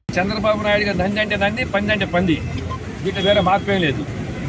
చంద్రబాబు నాయుడు గారు నంది అంటే నంది పంది అంటే పంది దీంట్లో వేరే మార్పేం లేదు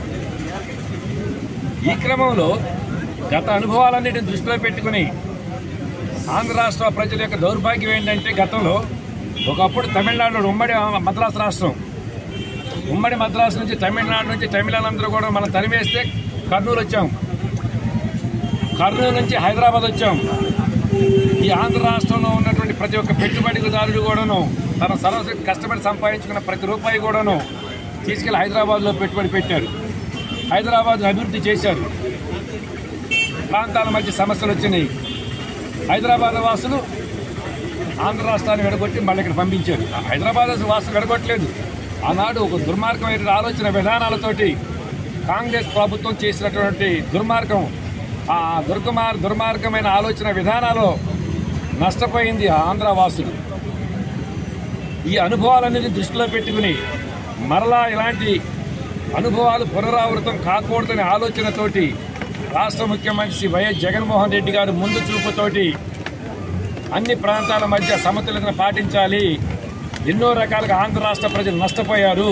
ఈ క్రమంలో గత అనుభవాలన్నిటిని దృష్టిలో పెట్టుకుని ఆంధ్ర రాష్ట్ర ప్రజల యొక్క దౌర్భాగ్యం ఏంటంటే గతంలో ఒకప్పుడు తమిళనాడులో ఉమ్మడి మద్రాసు రాష్ట్రం ఉమ్మడి మద్రాసు నుంచి తమిళనాడు నుంచి తమిళనాడు కూడా మనం తరిమేస్తే కర్నూలు వచ్చాం కర్నూలు నుంచి హైదరాబాద్ వచ్చాం ఈ ఆంధ్ర రాష్ట్రంలో ఉన్నటువంటి ప్రతి ఒక్క పెట్టుబడిదారుడు కూడాను తన సరస్వతి కష్టపడి సంపాదించుకున్న ప్రతి రూపాయి కూడాను తీసుకెళ్లి హైదరాబాద్లో పెట్టుబడి పెట్టారు హైదరాబాద్ అభివృద్ధి చేశారు ప్రాంతాల మధ్య సమస్యలు వచ్చినాయి హైదరాబాద్ వాసులు ఆంధ్ర రాష్ట్రాన్ని విడగొట్టి మళ్ళీ ఇక్కడ పంపించారు ఆ హైదరాబాద్ వాసులు విడగొట్టలేదు ఆనాడు ఒక దుర్మార్గమైన ఆలోచన విధానాలతోటి కాంగ్రెస్ ప్రభుత్వం చేసినటువంటి దుర్మార్గం ఆ దుర్గమార్ దుర్మార్గమైన ఆలోచన విధానాలు నష్టపోయింది ఆ ఆంధ్ర వాసులు ఈ అనుభవాలన్నిటి దృష్టిలో పెట్టుకుని మరలా ఇలాంటి అనుభవాలు పునరావృతం కాకూడదనే ఆలోచనతోటి రాష్ట్ర ముఖ్యమంత్రి శ్రీ వైఎస్ జగన్మోహన్ రెడ్డి గారు ముందు చూపుతోటి అన్ని ప్రాంతాల మధ్య సమతుల్యతను పాటించాలి ఎన్నో రకాలుగా ఆంధ్ర రాష్ట్ర ప్రజలు నష్టపోయారు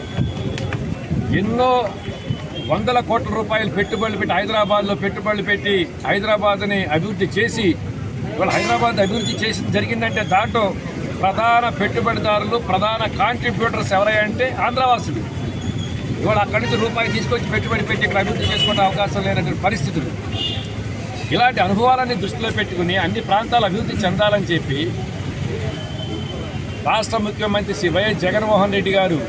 ఎన్నో వందల కోట్ల రూపాయలు పెట్టుబడులు పెట్టి హైదరాబాద్లో పెట్టుబడులు పెట్టి హైదరాబాద్ని అభివృద్ధి చేసి ఇవాళ హైదరాబాద్ అభివృద్ధి చేసి జరిగిందంటే దాంట్లో ప్రధాన పెట్టుబడిదారులు ప్రధాన కాంట్రిబ్యూటర్స్ ఎవరంటే ఆంధ్రవాసులు ఇవాళ అక్కడి నుంచి రూపాయి తీసుకొచ్చి పెట్టుబడి పెట్టి ఇక్కడ అభివృద్ధి చేసుకునే అవకాశం లేనటువంటి పరిస్థితులు ఇలాంటి అనుభవాలన్నీ దృష్టిలో పెట్టుకుని అన్ని ప్రాంతాలు అభివృద్ధి చెందాలని చెప్పి రాష్ట్ర ముఖ్యమంత్రి శ్రీ వైఎస్ జగన్మోహన్ రెడ్డి గారు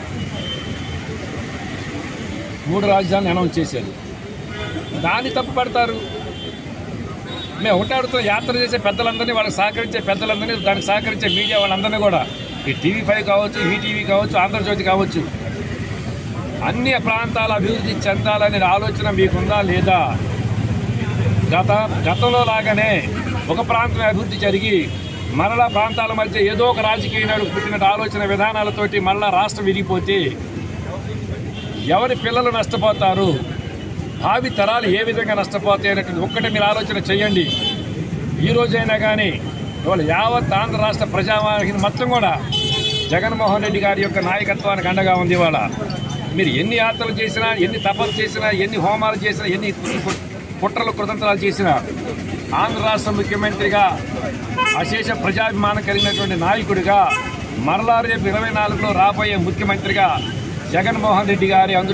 మూడు రాజధానులు అనౌన్స్ చేశారు దాన్ని తప్పు పడతారు మేము ఒకటే అడుగుతాం యాత్ర చేసే పెద్దలందరినీ వాళ్ళకి సహకరించే పెద్దలందరినీ దానికి సహకరించే మీడియా వాళ్ళందరినీ కూడా ఈ టీవీ ఫైవ్ కావచ్చు ఈటీవీ కావచ్చు ఆంధ్రజ్యోతి కావచ్చు అన్ని ప్రాంతాల అభివృద్ధి చెందాలనే ఆలోచన మీకుందా లేదా గత గతంలో లాగానే ఒక ప్రాంతం అభివృద్ధి జరిగి మరలా ప్రాంతాల మధ్య ఏదో ఒక రాజకీయ నాడు పుట్టిన ఆలోచన విధానాలతోటి మరలా రాష్ట్రం విరిగిపోతే ఎవరి పిల్లలు నష్టపోతారు భావి తరాలు ఏ విధంగా నష్టపోతాయి అనేటువంటి ఒక్కటి మీరు ఆలోచన చేయండి ఈ రోజైనా కానీ ఇవాళ యావత్ ఆంధ్ర రాష్ట్ర ప్రజావాహిని మొత్తం కూడా జగన్మోహన్ రెడ్డి గారి యొక్క నాయకత్వానికి అండగా ఉంది ఇవాళ మీరు ఎన్ని యాత్రలు చేసినా ఎన్ని తపస్సు చేసినా ఎన్ని హోమాలు చేసినా ఎన్ని కు- కుట్రలు కృతంత్రాలు చేసినా ఆంధ్ర రాష్ట్ర ముఖ్యమంత్రిగా అశేష ప్రజాభిమానం కలిగినటువంటి నాయకుడిగా మరలా రేపు ఇరవై నాలుగులో రాబోయే ముఖ్యమంత్రిగా జగన్మోహన్ రెడ్డి గారి అందు